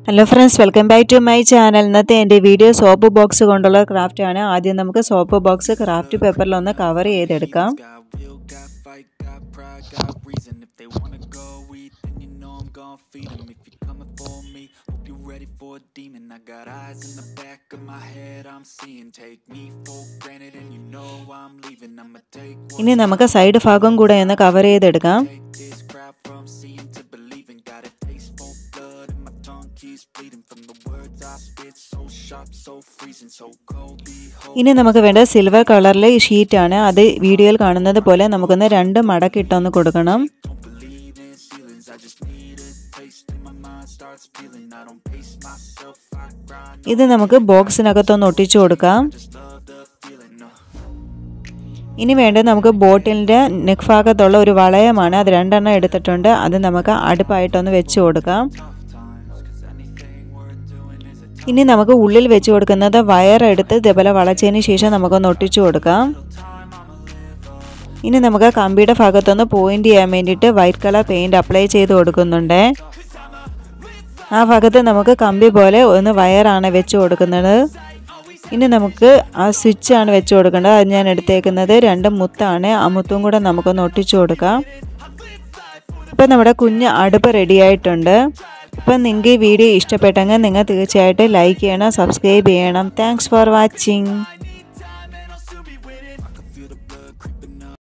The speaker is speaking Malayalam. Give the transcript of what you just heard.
Hello friends welcome back to my channel ഇന്നത്തെ എൻ്റെ വീഡിയോ സോപ്പ് ബോക്സ് കൊണ്ടുള്ള ക്രാഫ്റ്റ് ആണ് ആദ്യം നമുക്ക് സോപ്പ് ബോക്സ് ക്രാഫ്റ്റ് പേപ്പറിൽ ഒന്ന് കവർ ചെയ്തെടുക്കാം Got will, got fight, got pride, got reason. If they wanna go eat, then you know I'm gon' feed 'em. If you're coming for me, hope you're ready for a demon. I got eyes in the back of my head, I'm seeing. Take me for granted, and you know I'm leaving. I'ma take one ഇനി നമുക്ക് സൈഡ് ഭാഗം കൂടെ ഒന്ന് കവർ ചെയ്തെടുക്കാം take this crowd from seeing to believing. Got a taste for blood, and my tongue keeps bleeding from the words I spit. So sharp, so freezing, so cold. Behold. ഇനി നമുക്ക് വേണ്ട സിൽവർ കളറിലെ ഷീറ്റാണ് അത് വീഡിയോയിൽ കാണുന്നത് പോലെ നമുക്കൊന്ന് രണ്ട് മടക്കിട്ടൊന്ന് കൊടുക്കണം Don't believe in ceilings, I just need a taste and my mind starts peeling. I don't pace myself, I grind. ഇത് നമുക്ക് ബോക്സിനകത്തൊന്ന് ഒട്ടിച്ചു കൊടുക്കാം Just love the feeling. Uh. ഇനി വേണ്ടത് നമുക്ക് ബോട്ടിലിൻ്റെ നെക്ക് ഭാഗത്തുള്ള ഒരു വളയമാണ് അത് രണ്ടെണ്ണം എടുത്തിട്ടുണ്ട് അത് നമുക്ക് അടുപ്പായിട്ടൊന്ന് വെച്ച് കൊടുക്കാം Times, cause anything worth doing is a ഇനി നമുക്ക് ഉള്ളിൽ വെച്ച് കൊടുക്കുന്നത് വയറെടുത്ത് ഇതേപോലെ വളച്ചതിന് ശേഷം നമുക്കൊന്ന് ഒട്ടിച്ചു കൊടുക്കാം ഇനി നമുക്ക് കമ്പിയുടെ ഭാഗത്തൊന്ന് പോയിന്റ് ചെയ്യാൻ വേണ്ടിയിട്ട് വൈറ്റ് കളർ പെയിൻറ് അപ്ലൈ ചെയ്ത് കൊടുക്കുന്നുണ്ട് ആ ഭാഗത്ത് നമുക്ക് കമ്പി പോലെ ഒന്ന് വയറാണ് വെച്ച് കൊടുക്കുന്നത് ഇനി നമുക്ക് ആ സ്വിച്ചാണ് വെച്ച് കൊടുക്കേണ്ടത് അത് ഞാൻ എടുത്തേക്കുന്നത് രണ്ട് മുത്താണ് ആ മുത്തും കൂടെ നമുക്കൊന്ന് ഒട്ടിച്ചു കൊടുക്കാം ഇപ്പം നമ്മുടെ കുഞ്ഞ് അടുപ്പ് റെഡി ആയിട്ടുണ്ട് അപ്പം നിങ്ങൾക്ക് ഈ വീഡിയോ ഇഷ്ടപ്പെട്ടെങ്കിൽ നിങ്ങൾ തീർച്ചയായിട്ടും ലൈക്ക് ചെയ്യണം സബ്സ്ക്രൈബ് ചെയ്യണം താങ്ക്സ് ഫോർ വാച്ചിങ്